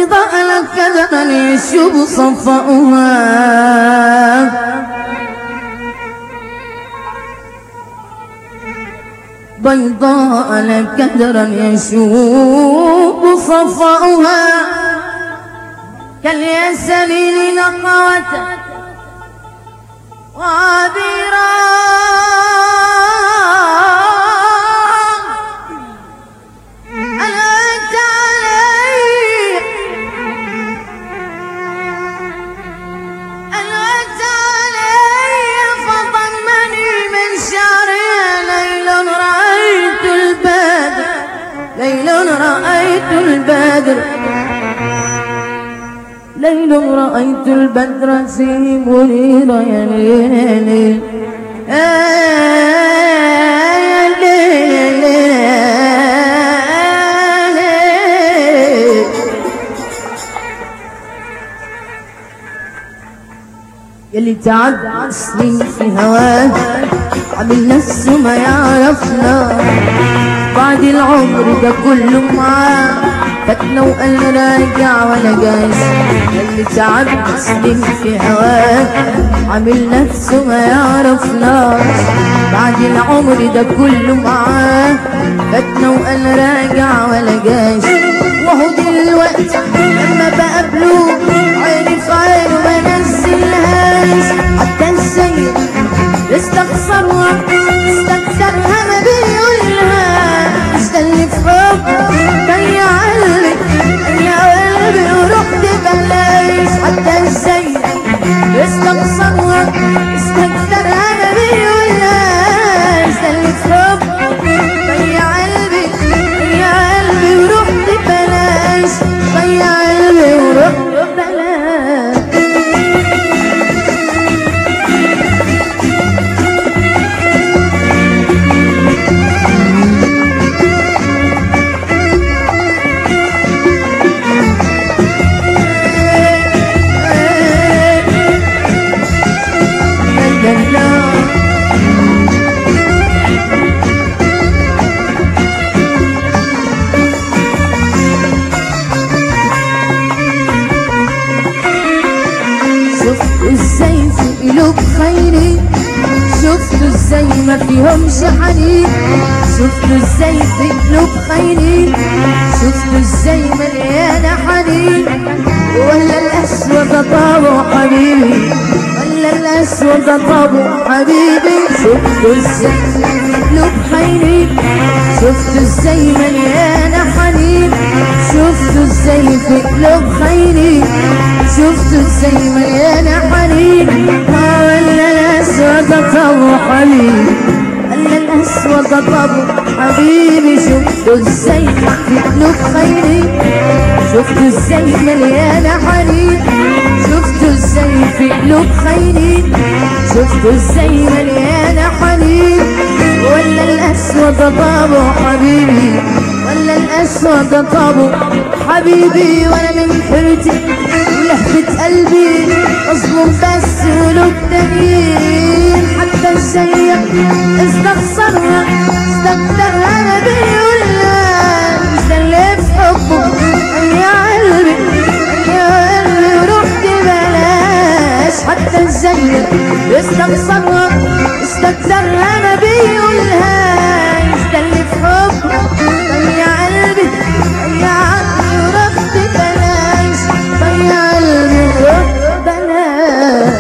بيضاء لك كذبا يشوب صفاؤها بيضاء لكدرا يشوب صفاؤها كالياسمين نقوة وعبيرا أنت علي أنت علي فضمني من شعري ليل رأيت البدر ليل رأيت البدر ليل رأيت البدر في منير يا ليل يا ليل يلي تعب سنين في هواه عمل نفسه ما يعرفنا بعد العمر ده كله معاه فاتنا وقال راجع ولا جايز اللي تعب سنين في هواه عامل نفسه ما يعرفناش بعد العمر ده كله معاه فاتنا وقال راجع ولا جايز وهو دلوقتي لما بقابله عيني في عينه ما نزلهاش حتى السيد استخسرها استكثرها ما بيقولها استني في حب ضيع قلبي ضيع قلبي ورحت بلاش حتى السيد استخسرها استكثرها ما بيقولها استني في حب ضيع قلبي ضيع قلبي ورحت بلاش ضيع قلبي ورحت بلاش لا لا لا شفتوا ازاي في قلوب خيري شفتوا ازاي ما فيهمش حنين شفتوا ازاي في قلوب خيري شفتوا ازاي مليانة حنين ولا الاسود طابو حبيبي ولا الاسود طابو حبيبي شفتوا ازاي في قلوب خيري شفتوا ازاي مليانة حنين شفتوا ازاي في قلوب خيري شفتوا ازاي مليانة حنين ها ولا الاسود طابو حبيبي ولا الاسود طابو حبيبي شفتوا ازاي في قلوب خيري شفتوا ازاي مليانة حنين شفتوا ازاي في قلوب خيري شفتوا ازاي مليانة حنين ولا الاسود طابو حبيبي ولا الاسود طابو حبيبي وانا من حيرتي ولهفة قلبي اظلم بس ولو تانيين حتى السيء استخسرها استكترها انا بيقولها مش ده اللي في حبه يا قلبي يا قلبي ورحت بلاش حتى الزيق استخسرها استكترها انا بيقولها مش ده اللي في حبه يا قلبي يا قلبي ورحت بلاش يا قلبي ورحت بلاش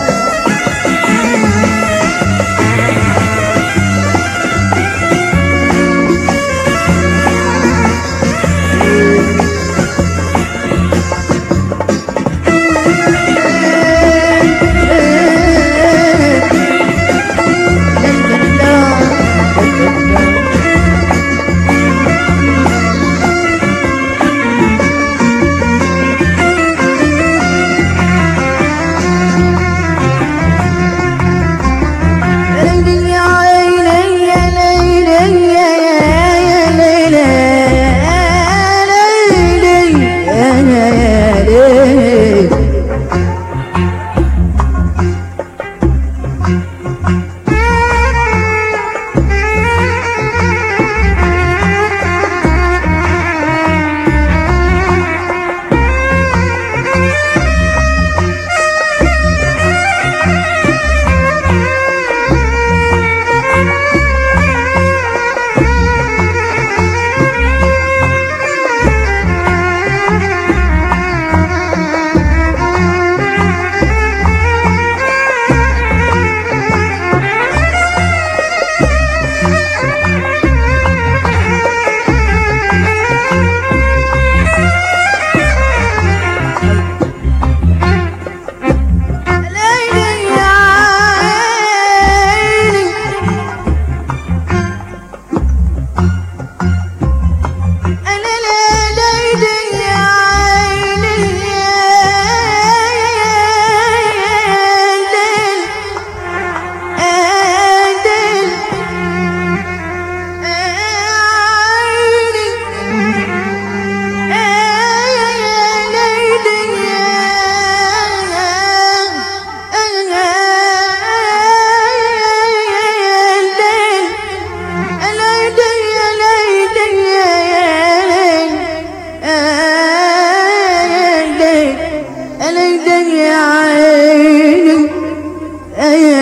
ليل يا عيني يا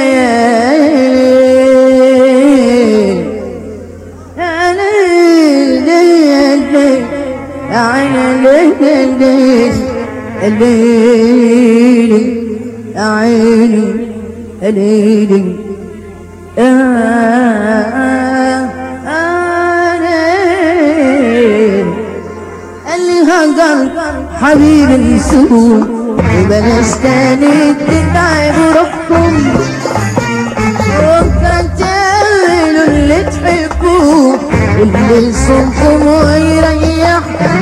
ليل يا ليل يا عيني الليل يا عيني الليل اللي هجر حبيبي يسوق وبلاش تاني تتعب روحكم وكان تعملوا اللي تحبوه اللي يصومكم ويريحكم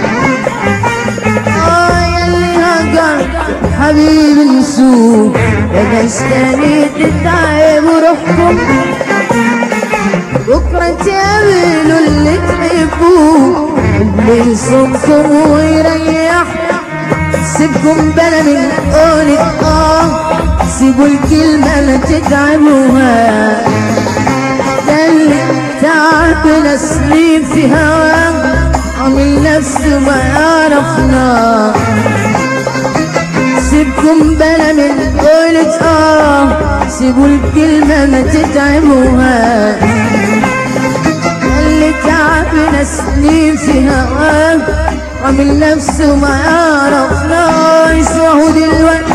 اه ياللي هجر حبيبي يسوق بلاش تاني تتعب روحكم بكرة تعملوا اللي تحبوه اللي يصومكم ويريح سيبكم بلا من قولة اه سيبوا الكلمة ما تتعبوها ده اللي تعبنا سنين في هواه عامل نفسه ما يعرفنا سيبكم بلا من قولة اه سيبوا الكلمة ما تتعبوها اللي تعبنا سنين في هواه عامل نفسه ما يعرفناش وهو دلوقتي